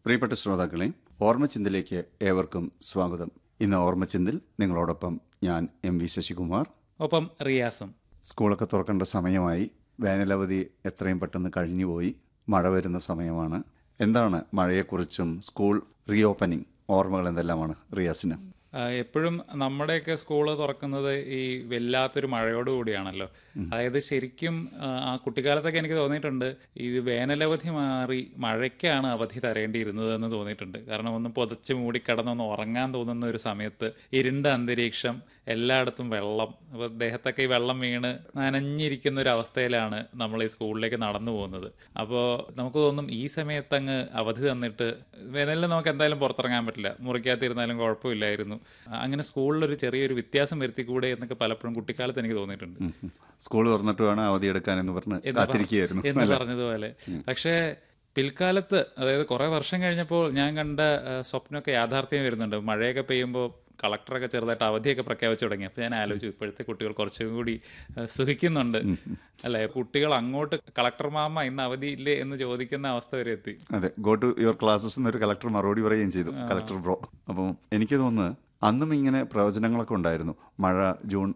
പ്രിയപ്പെട്ട ശ്രോതാക്കളെ ഓർമ്മച്ചിന്തിലേക്ക് ഏവർക്കും സ്വാഗതം ഇന്ന് ഓർമ്മച്ചിന്തിൽ നിങ്ങളോടൊപ്പം ഞാൻ എം വി ശശികുമാർ ഒപ്പം റിയാസും സ്കൂളൊക്കെ തുറക്കേണ്ട സമയമായി വേനലവധി എത്രയും പെട്ടെന്ന് കഴിഞ്ഞുപോയി മഴ വരുന്ന സമയമാണ് എന്താണ് മഴയെക്കുറിച്ചും സ്കൂൾ റീ ഓപ്പനിങ് ഓർമ്മകൾ എന്തെല്ലാമാണ് റിയാസിന് ആ, എപ്പോഴും നമ്മുടെയൊക്കെ സ്കൂള് തുറക്കുന്നത് ഈ വല്ലാത്തൊരു മഴയോട് കൂടിയാണല്ലോ അതായത് ശരിക്കും ആ, ആ കുട്ടിക്കാലത്തൊക്കെ എനിക്ക് തോന്നിയിട്ടുണ്ട് ഇത് വേനലവധി മാറി മഴയ്ക്കാണ് അവധി തരേണ്ടിയിരുന്നത് എന്ന് തോന്നിയിട്ടുണ്ട് കാരണം ഒന്ന് പുതച്ച് മൂടി കിടന്നൊന്ന് ഉറങ്ങാൻ തോന്നുന്ന ഒരു സമയത്ത് ഇരുണ്ട അന്തരീക്ഷം എല്ലായിടത്തും വെള്ളം അപ്പോൾ ദേഹത്തൊക്കെ ഈ വെള്ളം വീണ് നനഞ്ഞിരിക്കുന്ന ഒരു അവസ്ഥയിലാണ് നമ്മൾ ഈ സ്കൂളിലേക്ക് നടന്നു പോകുന്നത് അപ്പോൾ നമുക്ക് തോന്നും ഈ സമയത്ത് അങ്ങ് അവധി തന്നിട്ട് വേനലിൽ നമുക്ക് എന്തായാലും പുറത്തിറങ്ങാൻ പറ്റില്ല മുറിക്കകത്തിരുന്നാലും കുഴപ്പമില്ലായിരുന്നു അങ്ങനെ സ്കൂളിലൊരു ചെറിയൊരു വ്യത്യാസം വരുത്തിക്കൂടെ എന്നൊക്കെ പലപ്പോഴും കുട്ടിക്കാലത്ത് എനിക്ക് തോന്നിയിട്ടുണ്ട് സ്കൂൾ തുറന്നിട്ട് വേണം അവധി എടുക്കാനെന്ന് പറഞ്ഞ് എന്ന് പറ- കാത്തിരിക്കുകയായിരുന്നു എന്ന് പറഞ്ഞതുപോലെ പക്ഷേ പിൽക്കാലത്ത് അതായത് കുറെ വർഷം കഴിഞ്ഞപ്പോൾ ഞാൻ കണ്ട ആ, സ്വപ്നമൊക്കെ യാഥാർത്ഥ്യം വരുന്നുണ്ട് മഴയൊക്കെ പെയ്യുമ്പോൾ കളക്ടറൊക്കെ ചെറുതായിട്ട് അവധിയൊക്കെ പ്രഖ്യാപിച്ചു തുടങ്ങി അപ്പോൾ ഞാൻ ആലോചിച്ചു ഇപ്പോഴത്തെ കുട്ടികൾ കുറച്ചും കൂടി ആ, സുഖിക്കുന്നുണ്ട് അല്ലെ കുട്ടികൾ അങ്ങോട്ട് കളക്ടർ മാമ ഇന്ന് അവധിയില്ലേ എന്ന് ചോദിക്കുന്ന അവസ്ഥ വരെ എത്തി അതെ ഗോ ടു യുവർ ക്ലാസ്സസ് എന്നൊരു കളക്ടർ മറുപടി പറയുകയും ചെയ്തു കളക്ടർ ബ്രോ അപ്പം എനിക്ക് തോന്നുന്നു അന്നും ഇങ്ങനെ പ്രവചനങ്ങളൊക്കെ ഉണ്ടായിരുന്നു മഴ ജൂൺ